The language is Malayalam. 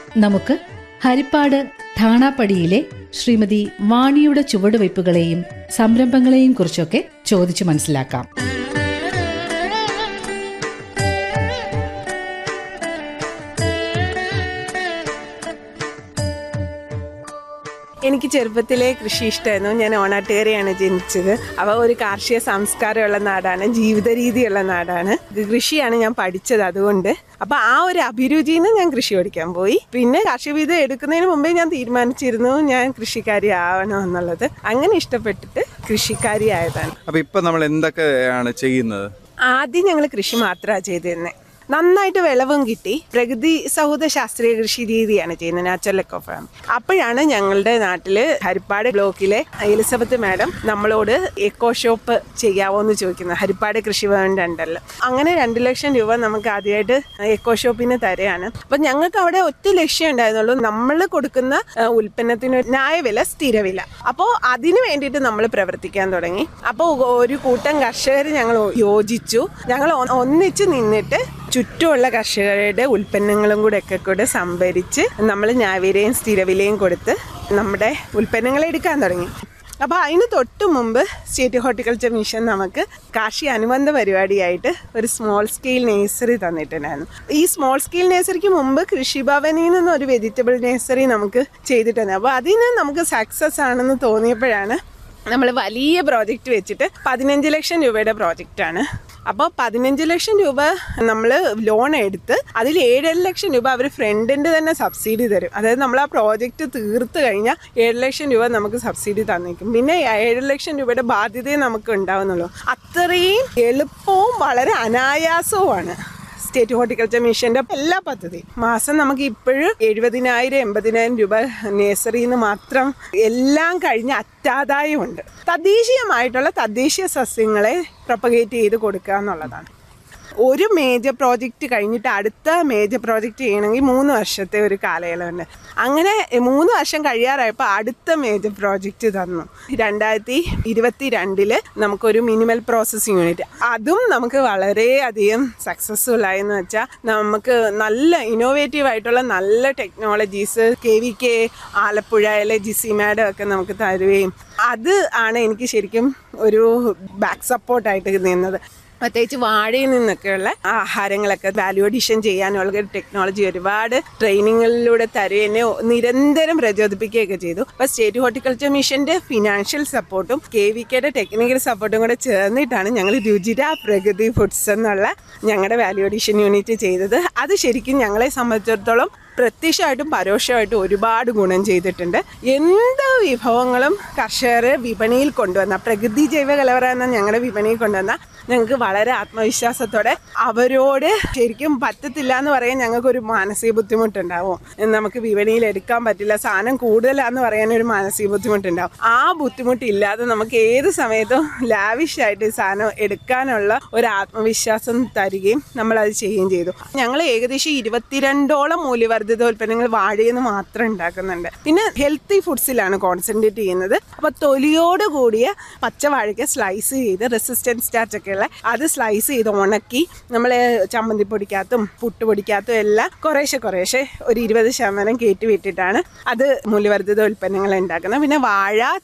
നമുക്ക് ഹരിപ്പാട് ഠാണാപ്പടിയിലെ ശ്രീമതി വാണിയുടെ ചുവടുവയ്പ്പുകളെയും സംരംഭങ്ങളെയും കുറിച്ചൊക്കെ ചോദിച്ചു മനസ്സിലാക്കാം എനിക്ക് ചെറുപ്പത്തിലെ കൃഷി ഇഷ്ടമായിരുന്നു ഞാൻ ഓണാട്ടുകരയാണ് ജനിച്ചത് അവ ഒരു കാർഷിക സംസ്കാരമുള്ള നാടാണ് ജീവിത രീതിയുള്ള നാടാണ് കൃഷിയാണ് ഞാൻ പഠിച്ചത് അതുകൊണ്ട് അപ്പൊ ആ ഒരു അഭിരുചിയിൽ നിന്ന് ഞാൻ കൃഷി പഠിക്കാൻ പോയി പിന്നെ കാർഷിക വിധം എടുക്കുന്നതിന് മുമ്പേ ഞാൻ തീരുമാനിച്ചിരുന്നു ഞാൻ കൃഷിക്കാരി ആവണം എന്നുള്ളത് അങ്ങനെ ഇഷ്ടപ്പെട്ടിട്ട് കൃഷിക്കാരി ആയതാണ് അപ്പൊ ഇപ്പൊ നമ്മൾ എന്തൊക്കെയാണ് ചെയ്യുന്നത് ആദ്യം ഞങ്ങൾ കൃഷി മാത്രമാണ് ചെയ്തിരുന്നത് നന്നായിട്ട് വിളവും കിട്ടി പ്രകൃതി സൗഹൃദ ശാസ്ത്രീയ കൃഷി രീതിയാണ് ചെയ്യുന്നത് നാച്ചുറൽ എക്കോ ഫാം അപ്പോഴാണ് ഞങ്ങളുടെ നാട്ടില് ഹരിപ്പാട് ബ്ലോക്കിലെ എലിസബത്ത് മാഡം നമ്മളോട് എക്കോ ഷോപ്പ് ചെയ്യാവോ എന്ന് ചോദിക്കുന്നത് ഹരിപ്പാട് കൃഷിഭവൻ ഉണ്ടല്ലോ അങ്ങനെ രണ്ട് ലക്ഷം രൂപ നമുക്ക് ആദ്യമായിട്ട് എക്കോ ഷോപ്പിന് തരെയാണ് അപ്പൊ ഞങ്ങൾക്ക് അവിടെ ഒറ്റ ലക്ഷ്യം ഉണ്ടായിരുന്നുള്ളൂ നമ്മൾ കൊടുക്കുന്ന ആ, ഉൽപ്പന്നത്തിന് ഒരു ന്യായവില സ്ഥിരവില അപ്പോൾ അതിന് വേണ്ടിയിട്ട് നമ്മൾ പ്രവർത്തിക്കാൻ തുടങ്ങി അപ്പോൾ ഒരു കൂട്ടം കർഷകർ ഞങ്ങൾ യോജിച്ചു ഞങ്ങൾ ഒ- ഒന്നിച്ച് നിന്നിട്ട് ചുറ്റുമുള്ള കർഷകരുടെ ഉൽപ്പന്നങ്ങളും കൂടെ ഒക്കെ കൂടെ സംഭരിച്ച് നമ്മൾ ന്യായവിലയും സ്ഥിരവിലയും കൊടുത്ത് നമ്മുടെ ഉൽപ്പന്നങ്ങൾ എടുക്കാൻ തുടങ്ങി അപ്പോൾ അതിന് തൊട്ട് മുമ്പ് സ്റ്റേറ്റ് ഹോർട്ടിക്കൾച്ചർ മിഷൻ നമുക്ക് കാർഷിക അനുബന്ധ പരിപാടിയായിട്ട് ഒരു സ്മോൾ സ്കെയിൽ നേഴ്സറി തന്നിട്ടുണ്ടായിരുന്നു ഈ സ്മോൾ സ്കെയിൽ നേഴ്സറിക്ക് മുമ്പ് കൃഷിഭവനിൽ നിന്ന് ഒരു വെജിറ്റബിൾ നേഴ്സറി നമുക്ക് ചെയ്തിട്ടുണ്ട് അപ്പോൾ അതിന് നമുക്ക് സക്സസ് ആണെന്ന് തോന്നിയപ്പോഴാണ് നമ്മൾ വലിയ പ്രോജക്റ്റ് വെച്ചിട്ട് പതിനഞ്ച് ലക്ഷം രൂപയുടെ പ്രോജക്റ്റാണ് അപ്പോൾ പതിനഞ്ച് ലക്ഷം രൂപ നമ്മൾ ലോൺ എടുത്ത് അതിൽ ഏഴര ലക്ഷം രൂപ അവർ ഫ്രണ്ടിൻ്റെ തന്നെ സബ്സിഡി തരും അതായത് നമ്മൾ ആ പ്രോജക്റ്റ് തീർത്ത് കഴിഞ്ഞാൽ ഏഴ് ലക്ഷം രൂപ നമുക്ക് സബ്സിഡി തന്നേക്കും പിന്നെ ഏഴ് ലക്ഷം രൂപയുടെ ബാധ്യതയെ നമുക്ക് ഉണ്ടാവുന്നുള്ളൂ അത്രയും എളുപ്പവും വളരെ അനായാസവുമാണ് സ്റ്റേറ്റ് ഹോർട്ടിക്കൾച്ചർ മിഷന്റെ എല്ലാ പദ്ധതിയും മാസം നമുക്ക് ഇപ്പോഴും എഴുപതിനായിരം എൺപതിനായിരം രൂപ നേഴ്സറിയിൽ നിന്ന് മാത്രം എല്ലാം കഴിഞ്ഞ് അറ്റാദായമുണ്ട് തദ്ദേശീയമായിട്ടുള്ള തദ്ദേശീയ സസ്യങ്ങളെ പ്രൊപ്പഗേറ്റ് ചെയ്ത് കൊടുക്കുക എന്നുള്ളതാണ് ഒരു മേജർ പ്രോജക്റ്റ് കഴിഞ്ഞിട്ട് അടുത്ത മേജർ പ്രോജക്റ്റ് ചെയ്യണമെങ്കിൽ മൂന്ന് വർഷത്തെ ഒരു കാലയളവുണ്ട് അങ്ങനെ മൂന്ന് വർഷം കഴിയാറായപ്പോൾ അടുത്ത മേജർ പ്രോജക്റ്റ് തന്നു രണ്ടായിരത്തി ഇരുപത്തി രണ്ടില് നമുക്കൊരു മിനിമൽ പ്രോസസ്സിംഗ് യൂണിറ്റ് അതും നമുക്ക് വളരെയധികം സക്സസ്ഫുൾ ആയെന്ന് വെച്ചാൽ നമുക്ക് നല്ല ഇന്നോവേറ്റീവ് ആയിട്ടുള്ള നല്ല ടെക്നോളജീസ് കെ വി കെ ആലപ്പുഴയിലെ ജിസി മാഡം ഒക്കെ നമുക്ക് തരുകയും അത് ആണ് എനിക്ക് ശരിക്കും ഒരു ബാക്ക് സപ്പോർട്ടായിട്ട് നിന്നത് പ്രത്യേകിച്ച് വാഴയിൽ നിന്നൊക്കെയുള്ള ആഹാരങ്ങളൊക്കെ വാല്യൂ അഡീഷൻ ചെയ്യാനുള്ള ഒരു ടെക്നോളജി ഒരുപാട് ട്രെയിനിങ്ങിലൂടെ തരുകയും എന്നെ നിരന്തരം പ്രചോദിപ്പിക്കുകയൊക്കെ ചെയ്തു അപ്പോൾ സ്റ്റേറ്റ് ഹോർട്ടിക്കൾച്ചർ മിഷന്റെ ഫിനാൻഷ്യൽ സപ്പോർട്ടും കെ വി കെയുടെ ടെക്നിക്കൽ സപ്പോർട്ടും കൂടെ ചേർന്നിട്ടാണ് ഞങ്ങൾ രുചിര പ്രകൃതി ഫുഡ്സ് എന്നുള്ള ഞങ്ങളുടെ വാല്യൂ അഡീഷൻ യൂണിറ്റ് ചെയ്തത് അത് ശരിക്കും ഞങ്ങളെ സംബന്ധിച്ചിടത്തോളം പ്രത്യക്ഷമായിട്ടും പരോക്ഷമായിട്ടും ഒരുപാട് ഗുണം ചെയ്തിട്ടുണ്ട് എന്ത് വിഭവങ്ങളും കർഷകർ വിപണിയിൽ കൊണ്ടുവന്ന പ്രകൃതി ജൈവ കലവറ എന്ന ഞങ്ങളുടെ വിപണിയിൽ കൊണ്ടുവന്ന ഞങ്ങൾക്ക് വളരെ ആത്മവിശ്വാസത്തോടെ അവരോട് ശരിക്കും പറ്റത്തില്ല എന്ന് പറയാൻ ഞങ്ങൾക്കൊരു മാനസിക ബുദ്ധിമുട്ടുണ്ടാവും നമുക്ക് വിപണിയിൽ എടുക്കാൻ പറ്റില്ല സാധനം കൂടുതലാന്ന് പറയാൻ ഒരു മാനസിക ബുദ്ധിമുട്ടുണ്ടാവും ആ ബുദ്ധിമുട്ടില്ലാതെ നമുക്ക് ഏത് സമയത്തും ലാവിഷായിട്ട് ഈ സാധനം എടുക്കാനുള്ള ഒരു ആത്മവിശ്വാസം തരികയും നമ്മൾ അത് ചെയ്യുകയും ചെയ്തു ഞങ്ങൾ ഏകദേശം ഇരുപത്തിരണ്ടോളം മൂല്യവർദ്ധിത ഉൽപ്പന്നങ്ങൾ വാഴയിൽ നിന്ന് മാത്രം ഉണ്ടാക്കുന്നുണ്ട് പിന്നെ ഹെൽത്തി ഫുഡ്സിലാണ് കോൺസെൻട്രേറ്റ് ചെയ്യുന്നത് അപ്പോൾ തൊലിയോട് കൂടിയ പച്ചവാഴയ്ക്ക് സ്ലൈസ് ചെയ്ത് റെസിസ്റ്റൻസ് സ്റ്റാർച്ച് ഒക്കെ ഉള്ള അത് സ്ലൈസ് ചെയ്ത് ഉണക്കി നമ്മൾ ചമ്മന്തി പൊടിക്കകത്തും പുട്ടുപൊടിക്കകത്തും എല്ലാം കുറേശ്ശെ കുറേശ്ശെ ഒരു ഇരുപത് ശതമാനം കയറ്റി വിട്ടിട്ടാണ് അത് മൂല്യവർദ്ധിത ഉൽപ്പന്നങ്ങൾ ഉണ്ടാക്കുന്നത് പിന്നെ വാഴ